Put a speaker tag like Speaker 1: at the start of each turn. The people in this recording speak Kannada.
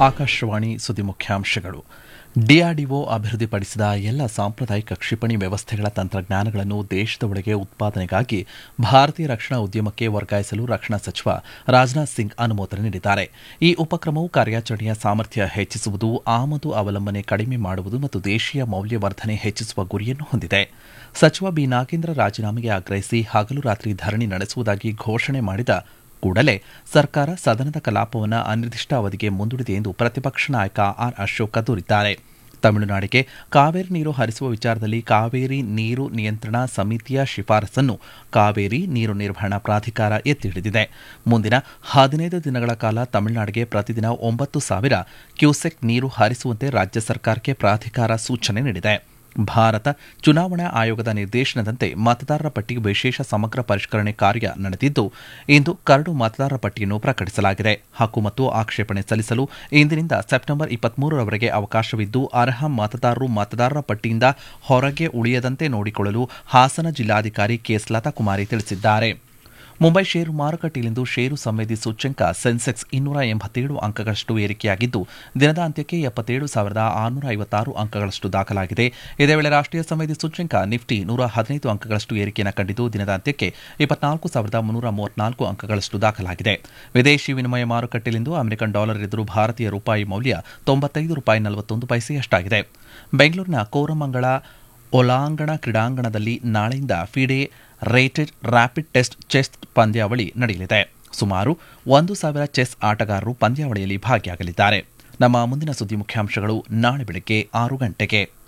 Speaker 1: ಆಕಾಶವಾಣಿ ಸುದ್ದಿ ಮುಖ್ಯಾಂಶಗಳು ಡಿಆರ್ಡಿಒ ಅಭಿವೃದ್ಧಿಪಡಿಸಿದ ಎಲ್ಲ ಸಾಂಪ್ರದಾಯಿಕ ಕ್ಷಿಪಣಿ ವ್ಯವಸ್ಥೆಗಳ ತಂತ್ರಜ್ಞಾನಗಳನ್ನು ದೇಶದ ಒಳಗೆ ಉತ್ಪಾದನೆಗಾಗಿ ಭಾರತೀಯ ರಕ್ಷಣಾ ಉದ್ಯಮಕ್ಕೆ ವರ್ಗಾಯಿಸಲು ರಕ್ಷಣಾ ಸಚಿವ ರಾಜನಾಥ್ ಸಿಂಗ್ ಅನುಮೋದನೆ ನೀಡಿದ್ದಾರೆ ಈ ಉಪಕ್ರಮವು ಕಾರ್ಯಾಚರಣೆಯ ಸಾಮರ್ಥ್ಯ ಹೆಚ್ಚಿಸುವುದು ಆಮದು ಅವಲಂಬನೆ ಕಡಿಮೆ ಮಾಡುವುದು ಮತ್ತು ದೇಶೀಯ ಮೌಲ್ಯವರ್ಧನೆ ಹೆಚ್ಚಿಸುವ ಗುರಿಯನ್ನು ಹೊಂದಿದೆ ಸಚಿವ ಬಿ ನಾಗೇಂದ್ರ ರಾಜೀನಾಮೆಗೆ ಆಗ್ರಹಿಸಿ ಹಗಲು ರಾತ್ರಿ ಧರಣಿ ನಡೆಸುವುದಾಗಿ ಘೋಷಣೆ ಮಾಡಿದ ಕೂಡಲೇ ಸರ್ಕಾರ ಸದನದ ಕಲಾಪವನ್ನು ಅನಿರ್ದಿಷ್ಟ ಅವಧಿಗೆ ಮುಂದೂಡಿದೆ ಎಂದು ಪ್ರತಿಪಕ್ಷ ನಾಯಕ ಆರ್ ಅಶೋಕ ದೂರಿದ್ದಾರೆ ತಮಿಳುನಾಡಿಗೆ ಕಾವೇರಿ ನೀರು ಹರಿಸುವ ವಿಚಾರದಲ್ಲಿ ಕಾವೇರಿ ನೀರು ನಿಯಂತ್ರಣ ಸಮಿತಿಯ ಶಿಫಾರಸನ್ನು ಕಾವೇರಿ ನೀರು ನಿರ್ವಹಣಾ ಪ್ರಾಧಿಕಾರ ಎತ್ತಿ ಹಿಡಿದಿದೆ ಮುಂದಿನ ಹದಿನೈದು ದಿನಗಳ ಕಾಲ ತಮಿಳುನಾಡಿಗೆ ಪ್ರತಿದಿನ ಒಂಬತ್ತು ಸಾವಿರ ಕ್ಯೂಸೆಕ್ ನೀರು ಹರಿಸುವಂತೆ ರಾಜ್ಯ ಸರ್ಕಾರಕ್ಕೆ ಪ್ರಾಧಿಕಾರ ಸೂಚನೆ ನೀಡಿದೆ ಭಾರತ ಚುನಾವಣಾ ಆಯೋಗದ ನಿರ್ದೇಶನದಂತೆ ಮತದಾರರ ಪಟ್ಟಿ ವಿಶೇಷ ಸಮಗ್ರ ಪರಿಷ್ಕರಣೆ ಕಾರ್ಯ ನಡೆದಿದ್ದು ಇಂದು ಕರಡು ಮತದಾರರ ಪಟ್ಟಿಯನ್ನು ಪ್ರಕಟಿಸಲಾಗಿದೆ ಹಕ್ಕು ಮತ್ತು ಆಕ್ಷೇಪಣೆ ಸಲ್ಲಿಸಲು ಇಂದಿನಿಂದ ಸೆಪ್ಟೆಂಬರ್ ಇಪ್ಪತ್ಮೂರರವರೆಗೆ ಅವಕಾಶವಿದ್ದು ಅರ್ಹ ಮತದಾರರು ಮತದಾರರ ಪಟ್ಟಿಯಿಂದ ಹೊರಗೆ ಉಳಿಯದಂತೆ ನೋಡಿಕೊಳ್ಳಲು ಹಾಸನ ಜಿಲ್ಲಾಧಿಕಾರಿ ಕೆಎಸ್ ಲತಾಕುಮಾರಿ ತಿಳಿಸಿದ್ದಾರೆ ಮುಂಬೈ ಷೇರು ಮಾರುಕಟ್ಟೆಯಲ್ಲಿಂದು ಷೇರು ಸಂವೇದಿ ಸೂಚ್ಯಂಕ ಸೆನ್ಸೆಕ್ಸ್ ಇನ್ನೂರ ಎಂಬತ್ತೇಳು ಅಂಕಗಳಷ್ಟು ಏರಿಕೆಯಾಗಿದ್ದು ದಿನದ ಅಂತ್ಯಕ್ಕೆ ಎಪ್ಪತ್ತೇಳು ಸಾವಿರದ ಆರುನೂರ ಐವತ್ತಾರು ಅಂಕಗಳಷ್ಟು ದಾಖಲಾಗಿದೆ ಇದೇ ವೇಳೆ ರಾಷ್ಟ್ರೀಯ ಸಂವೇದಿ ಸೂಚ್ಯಂಕ ನಿಫ್ಟಿ ನೂರ ಹದಿನೈದು ಅಂಕಗಳಷ್ಟು ಏರಿಕೆಯನ್ನು ಕಂಡಿದ್ದು ದಿನದ ಅಂತ್ಯಕ್ಕೆ ಇಪ್ಪತ್ನಾಲ್ಕು ಸಾವಿರದ ಮುನ್ನೂರ ಮೂವತ್ನಾಲ್ಕು ಅಂಕಗಳಷ್ಟು ದಾಖಲಾಗಿದೆ ವಿದೇಶಿ ವಿನಿಮಯ ಮಾರುಕಟ್ಟೆಯಲ್ಲಿಂದು ಅಮೆರಿಕನ್ ಡಾಲರ್ ಎದುರು ಭಾರತೀಯ ರೂಪಾಯಿ ಮೌಲ್ಯ ತೊಂಬತ್ತೈದು ರೂಪಾಯಿ ನಲವತ್ತೊಂದು ಪೈಸೆಯಷ್ಟಾಗಿದೆ ಬೆಂಗಳೂರಿನ ಕೋರಮಂಗಳ ಒಲಾಂಗಣ ಕ್ರೀಡಾಂಗಣದಲ್ಲಿ ನಾಳೆಯಿಂದ FIDE rated rapid test chess ಪಂದ್ಯಾವಳಿ ನಡೆಯಲಿದೆ ಸುಮಾರು ಒಂದು ಸಾವಿರ ಚೆಸ್ ಆಟಗಾರರು ಪಂದ್ಯಾವಳಿಯಲ್ಲಿ ಭಾಗಿಯಾಗಲಿದ್ದಾರೆ ನಮ್ಮ ಮುಂದಿನ ಸುದ್ದಿ ಮುಖ್ಯಾಂಶಗಳು ನಾಳೆ ಬೆಳಗ್ಗೆ ಆರು ಗಂಟೆಗೆ